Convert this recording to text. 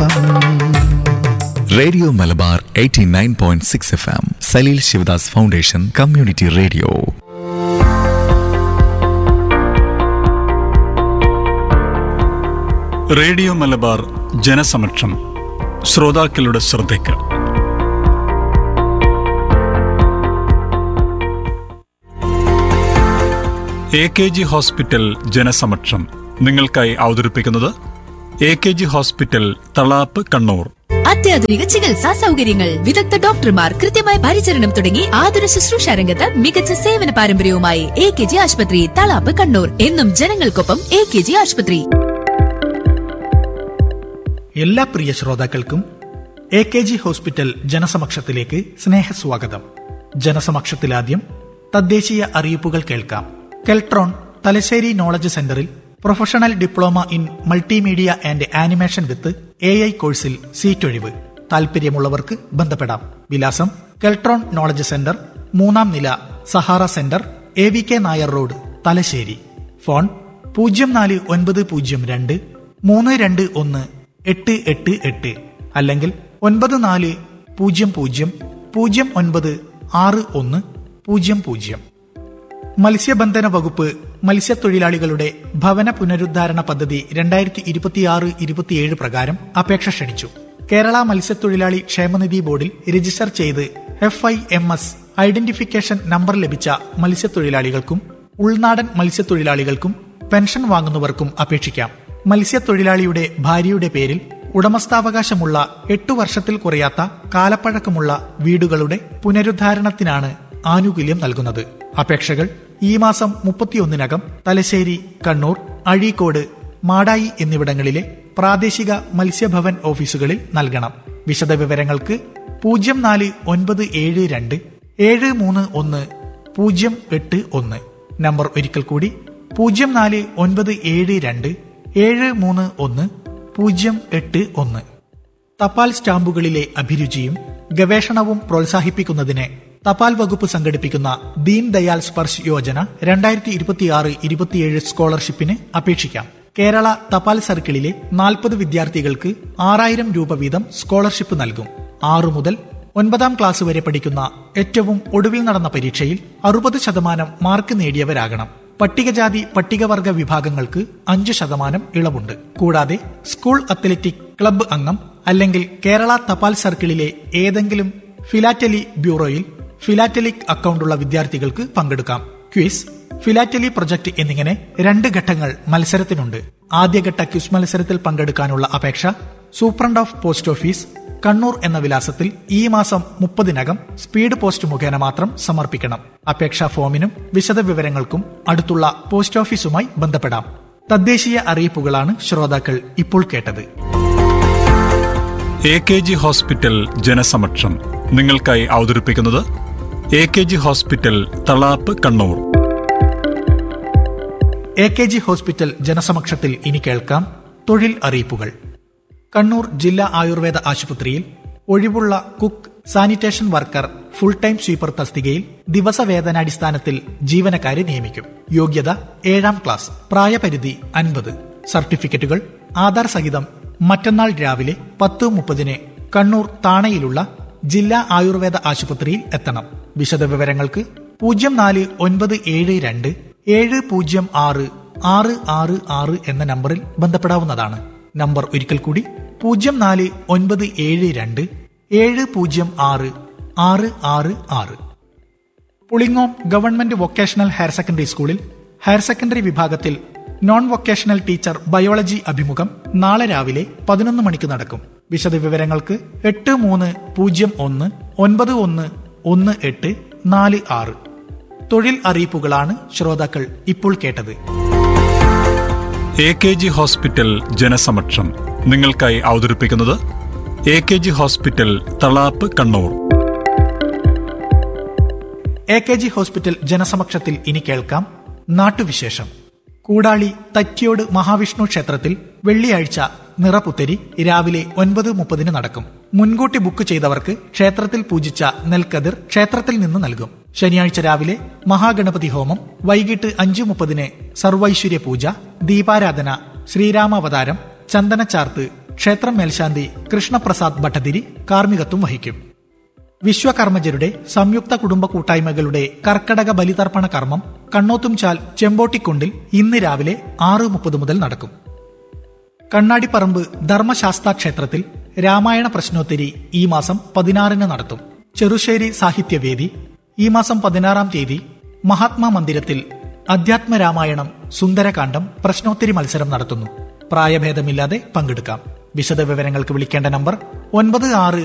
radio Malabar 89.6 F M Saleel Shivadas foundation community radio radio Malabar ജനസമക്ഷം ശ്രോതാക്കളുടെ ശ്രദ്ധയ്ക്ക് എ കെ ജി ഹോസ്പിറ്റൽ ജനസമക്ഷം നിങ്ങൾക്കായി അവതരിപ്പിക്കുന്നത് A K G hospital Thalap Kannur അത്യാധുനിക ചികിത്സാ സൗകര്യങ്ങൾ വിദഗ്ധ ഡോക്ടർമാർ കൃത്യമായ പരിചരണം തുടങ്ങി ആതുര ശുശ്രൂഷ രംഗത്ത് മികച്ച സേവന പാരമ്പര്യവുമായി എ കെ ജി ആശുപത്രി തളാപ്പ് കണ്ണൂർ എന്നും ജനങ്ങൾക്കൊപ്പം എ കെ ജി ആശുപത്രി എല്ലാ പ്രിയ ശ്രോതാക്കൾക്കും എ കെ ജി ഹോസ്പിറ്റൽ ജനസമക്ഷത്തിലേക്ക് സ്നേഹസ്വാഗതം ജനസമക്ഷത്തിലാദ്യം തദ്ദേശീയ അറിയിപ്പുകൾ കേൾക്കാം കെൽട്രോൺ തലശ്ശേരി നോളജ് സെന്ററിൽ professional diploma in multimedia and animation with A I കോഴ്സിൽ സീറ്റ് ഒഴിവ് താൽപര്യമുള്ളവർക്ക് ബന്ധപ്പെടാം വിലാസം കെൽട്രോൺ നോളജ് സെന്റർ മൂന്നാം നില Sahara centre A V K Nair road Thalassery phone പൂജ്യം നാല് ഒൻപത് പൂജ്യം രണ്ട് മൂന്ന് രണ്ട് ഒന്ന് എട്ട് എട്ട് എട്ട് അല്ലെങ്കിൽ ഒൻപത് നാല് പൂജ്യം പൂജ്യം പൂജ്യം ഒൻപത് ആറ് ഒന്ന് പൂജ്യം പൂജ്യം മത്സ്യബന്ധന വകുപ്പ് മത്സ്യത്തൊഴിലാളികളുടെ ഭവന പുനരുദ്ധാരണ പദ്ധതി രണ്ടായിരത്തി ഇരുപത്തിയാറ് ഇരുപത്തിയേഴ് പ്രകാരം അപേക്ഷ ക്ഷണിച്ചു കേരള മത്സ്യത്തൊഴിലാളി ക്ഷേമനിധി ബോർഡിൽ രജിസ്റ്റർ ചെയ്ത് F I M S identification number ലഭിച്ച മത്സ്യത്തൊഴിലാളികൾക്കും ഉൾനാടൻ മത്സ്യത്തൊഴിലാളികൾക്കും പെൻഷൻ വാങ്ങുന്നവർക്കും അപേക്ഷിക്കാം മത്സ്യത്തൊഴിലാളിയുടെ ഭാര്യയുടെ പേരിൽ ഉടമസ്ഥാവകാശമുള്ള എട്ടു വർഷത്തിൽ കുറയാത്ത കാലപ്പഴക്കമുള്ള വീടുകളുടെ പുനരുദ്ധാരണത്തിനാണ് ആനുകൂല്യം നൽകുന്നത് അപേക്ഷകൾ ഈ മാസം മുപ്പത്തിയൊന്നിനകം തലശ്ശേരി കണ്ണൂർ അഴീക്കോട് മാടായി എന്നിവിടങ്ങളിലെ പ്രാദേശിക മത്സ്യഭവൻ ഓഫീസുകളിൽ നൽകണം വിശദവിവരങ്ങൾക്ക് പൂജ്യം നാല് ഒൻപത് ഏഴ് രണ്ട് ഏഴ് മൂന്ന് ഒന്ന് പൂജ്യം എട്ട് ഒന്ന് നമ്പർ ഒരിക്കൽ കൂടി പൂജ്യം നാല് ഒൻപത് ഏഴ് രണ്ട് ഏഴ് മൂന്ന് ഒന്ന് പൂജ്യം എട്ട് ഒന്ന് തപാൽ സ്റ്റാമ്പുകളിലെ അഭിരുചിയും ഗവേഷണവും പ്രോത്സാഹിപ്പിക്കുന്നതിന് തപാൽ വകുപ്പ് സംഘടിപ്പിക്കുന്ന ദീൻ ദയാൽ സ്പർശ് യോജന രണ്ടായിരത്തി ഇരുപത്തിയാറ് ഇരുപത്തിയേഴ് സ്കോളർഷിപ്പിന് അപേക്ഷിക്കാം കേരള തപാൽ സർക്കിളിലെ നാൽപ്പത് വിദ്യാർത്ഥികൾക്ക് ആറായിരം രൂപ വീതം സ്കോളർഷിപ്പ് നൽകും ആറു മുതൽ ഒൻപതാം ക്ലാസ് വരെ പഠിക്കുന്ന ഏറ്റവും ഒടുവിൽ നടന്ന പരീക്ഷയിൽ അറുപത് ശതമാനം മാർക്ക് നേടിയവരാകണം പട്ടികജാതി പട്ടികവർഗ വിഭാഗങ്ങൾക്ക് അഞ്ച് ശതമാനം ഇളവുണ്ട് കൂടാതെ സ്കൂൾ അത്ലറ്റിക് ക്ലബ്ബ് അംഗം അല്ലെങ്കിൽ കേരള തപാൽ സർക്കിളിലെ ഏതെങ്കിലും ഫിലാറ്റലി ബ്യൂറോയിൽ ഫിലാറ്റലിക് അക്കൗണ്ടുള്ള വിദ്യാർത്ഥികൾക്ക് പങ്കെടുക്കാം ക്വിസ് ഫിലാറ്റലി പ്രൊജക്ട് എന്നിങ്ങനെ രണ്ട് ഘട്ടങ്ങൾ മത്സരത്തിനുണ്ട് ആദ്യഘട്ട ക്വിസ് മത്സരത്തിൽ പങ്കെടുക്കാനുള്ള അപേക്ഷ superintendent of post office Kannur എന്ന വിലാസത്തിൽ ഈ മാസം മുപ്പതിനകം സ്പീഡ് പോസ്റ്റ് മുഖേന മാത്രം സമർപ്പിക്കണം അപേക്ഷാ ഫോമിനും വിശദവിവരങ്ങൾക്കും അടുത്തുള്ള പോസ്റ്റ് ഓഫീസുമായി ബന്ധപ്പെടാം തദ്ദേശീയ അറിയിപ്പുകളാണ് ശ്രോതാക്കൾ ഇപ്പോൾ കേട്ടത് എ കെ ജി ഹോസ്പിറ്റൽ ജനസമക്ഷം നിങ്ങൾക്കായി അവതരിപ്പിക്കുന്നത് A K G hospital Thalap Kannur A K G hospital ജനസമക്ഷത്തിൽ ഇനി കേൾക്കാം തൊഴിൽ അറിയിപ്പുകൾ കണ്ണൂർ ജില്ലാ ആയുർവേദ ആശുപത്രിയിൽ ഒഴിവുള്ള cook sanitation worker full time sweeper തസ്തികയിൽ ദിവസവേതനാടിസ്ഥാനത്തിൽ ജീവനക്കാരെ നിയമിക്കും യോഗ്യത ഏഴാം ക്ലാസ് പ്രായപരിധി അൻപത് സർട്ടിഫിക്കറ്റുകൾ ആധാർ സഹിതം മറ്റന്നാൾ രാവിലെ പത്ത് മുപ്പതിന് കണ്ണൂർ താണയിലുള്ള ജില്ലാ ആയുർവേദ ആശുപത്രിയിൽ എത്തണം വിശദവിവരങ്ങൾക്ക് പൂജ്യം നാല് ഒൻപത് ഏഴ് രണ്ട് ഏഴ് പൂജ്യം ആറ് ആറ് ആറ് ആറ് എന്ന നമ്പറിൽ ബന്ധപ്പെടാവുന്നതാണ് നമ്പർ ഒരിക്കൽ കൂടി പൂജ്യം നാല് ഒൻപത് ഏഴ് രണ്ട് ഏഴ് പൂജ്യം ആറ് ആറ് ആറ് ആറ് Pulingome government vocational higher secondary സ്കൂളിൽ ഹയർ സെക്കൻഡറി വിഭാഗത്തിൽ നോൺ വൊക്കേഷണൽ ടീച്ചർ ബയോളജി അഭിമുഖം നാളെ രാവിലെ പതിനൊന്ന് മണിക്ക് നടക്കും വിശദവിവരങ്ങൾക്ക് എട്ട് മൂന്ന് പൂജ്യം ഒന്ന് ഒൻപത് ഒന്ന് ഒന്ന് എട്ട് നാല് ആറ് തൊഴിൽ അറിയിപ്പുകളാണ് ശ്രോതാക്കൾ ഇപ്പോൾ കേട്ടത് എ കെ ജി ഹോസ്പിറ്റൽ ജനസമക്ഷം നിങ്ങൾക്കായി അവതരിപ്പിക്കുന്നത് A K G hospital Thalap Kannur A K G hospital ജനസമക്ഷത്തിൽ ഇനി കേൾക്കാം നാട്ടുവിശേഷം കൂടാളി തറ്റിയോട് മഹാവിഷ്ണു ക്ഷേത്രത്തിൽ വെള്ളിയാഴ്ച നിറപുത്തരി രാവിലെ ഒൻപത് മുപ്പതിന് നടക്കും മുൻകൂട്ടി ബുക്ക് ചെയ്തവർക്ക് ക്ഷേത്രത്തിൽ പൂജിച്ച നെൽക്കതിർ ക്ഷേത്രത്തിൽ നിന്ന് നൽകും ശനിയാഴ്ച രാവിലെ മഹാഗണപതി ഹോമം വൈകിട്ട് അഞ്ചു മുപ്പതിന് സർവൈശ്വര്യ പൂജ ദീപാരാധന ശ്രീരാമാവതാരം ചന്ദനച്ചാർത്ത് ക്ഷേത്രം മേൽശാന്തി കൃഷ്ണപ്രസാദ് ഭട്ടതിരി കാർമ്മികത്വം വഹിക്കും വിശ്വകർമ്മജരുടെ സംയുക്ത കുടുംബ കൂട്ടായ്മകളുടെ കർക്കടക ബലിതർപ്പണ കർമ്മം കണ്ണോത്തുംചാൽ ചെമ്പോട്ടിക്കുണ്ടിൽ ഇന്ന് രാവിലെ ആറ് മുപ്പത് മുതൽ നടക്കും കണ്ണാടിപ്പറമ്പ് ധർമ്മശാസ്താ ക്ഷേത്രത്തിൽ രാമായണ പ്രശ്നോത്തരി ഈ മാസം പതിനാറിന് നടത്തും ചെറുശ്ശേരി സാഹിത്യവേദി ഈ മാസം പതിനാറാം തീയതി മഹാത്മാ മന്ദിരത്തിൽ അധ്യാത്മ രാമായണം സുന്ദരകാന്ഡം പ്രശ്നോത്തരി മത്സരം നടത്തുന്നു പ്രായഭേദമില്ലാതെ പങ്കെടുക്കാം വിശദവിവരങ്ങൾക്ക് വിളിക്കേണ്ട നമ്പർ ഒൻപത് ആറ്